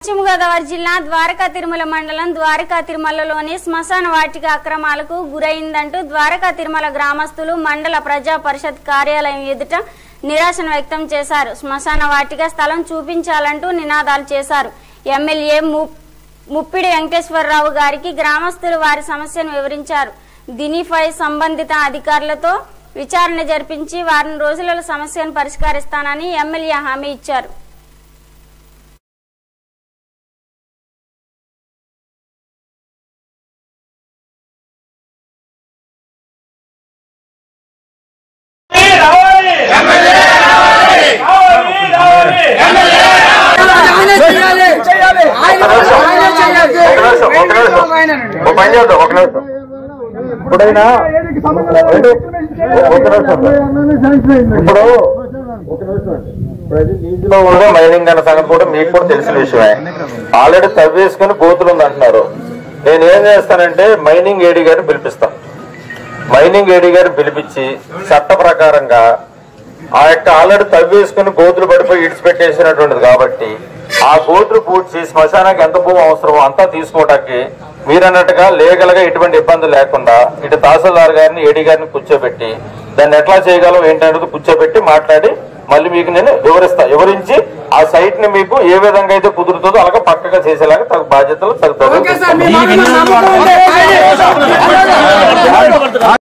పశ్చిమ గోదావరి జిల్లా ద్వారకా తిరుమల మండలం ద్వారకా తిరుమలలోని శ్మశాన వాటిక అక్రమాలకు గురైందంటూ ద్వారకా తిరుమల గ్రామస్తులు మండల ప్రజా పరిషత్ కార్యాలయం ఎదుట నిరాశను వ్యక్తం చేశారు శ్మశాన వాటిక స్థలం చూపించాలంటూ నినాదాలు చేశారు ఎమ్మెల్యే ము- ముప్పిడి వెంకటేశ్వరరావు గారికి గ్రామస్తులు వారి సమస్యను వివరించారు దీనిపై సంబంధిత అధికారులతో విచారణ జరిపించి వారం రోజులలో సమస్యను పరిష్కరిస్తానని ఎమ్మెల్యే హామీ ఇచ్చారు రావాలి రావాలి రావాలి ఒక నిమిషం, ఒక నిమిషం. ఓ పని చేద్దాం ఒక నిమిషం ఇప్పుడైనా అంటే, ఒక నిమిషం సార్. ఇప్పుడు ఒక నిమిషం అండి. ఇప్పుడు అది లీజులో ఉన్న మైనింగ్ అనే సంగతి కూడా మీకు కూడా తెలిసిన విషయమే ఆల్రెడీ తవ్వేసుకుని గోతులు ఉంది అంటున్నారు నేను ఏం చేస్తానంటే మైనింగ్ ఏడీ గారిని పిలిపిస్తాను మైనింగ్ ఏడీ గారిని పిలిపించి చట్ట ప్రకారంగా ఆ యొక్క ఆల్రెడీ తవ్వేసుకుని గోతులు పడిపోయి ఇడిచిపెట్టేసినటువంటిది కాబట్టి ఆ గోతులు పూడ్చి శ్మశానానికి ఎంత భూమి అవసరమో అంతా తీసుకోవటానికి మీరన్నట్టుగా లీగల్ గా ఎటువంటి ఇబ్బంది లేకుండా ఇటు తహసీల్దార్ గారిని ఏడీ గారిని కూర్చోబెట్టి దాన్ని ఎట్లా చేయగలం ఏంటనేది కూర్చోబెట్టి మాట్లాడి మళ్ళీ మీకు నేను వివరిస్తా వివరించి ఆ సైట్ ని మీకు ఏ విధంగా అయితే కుదురుతుందో అలాగే పక్కగా చేసేలాగా తగు బాధ్యతలు తగు ఓకే సార్ మీ మాట మీద నమ్మకం ఉంటే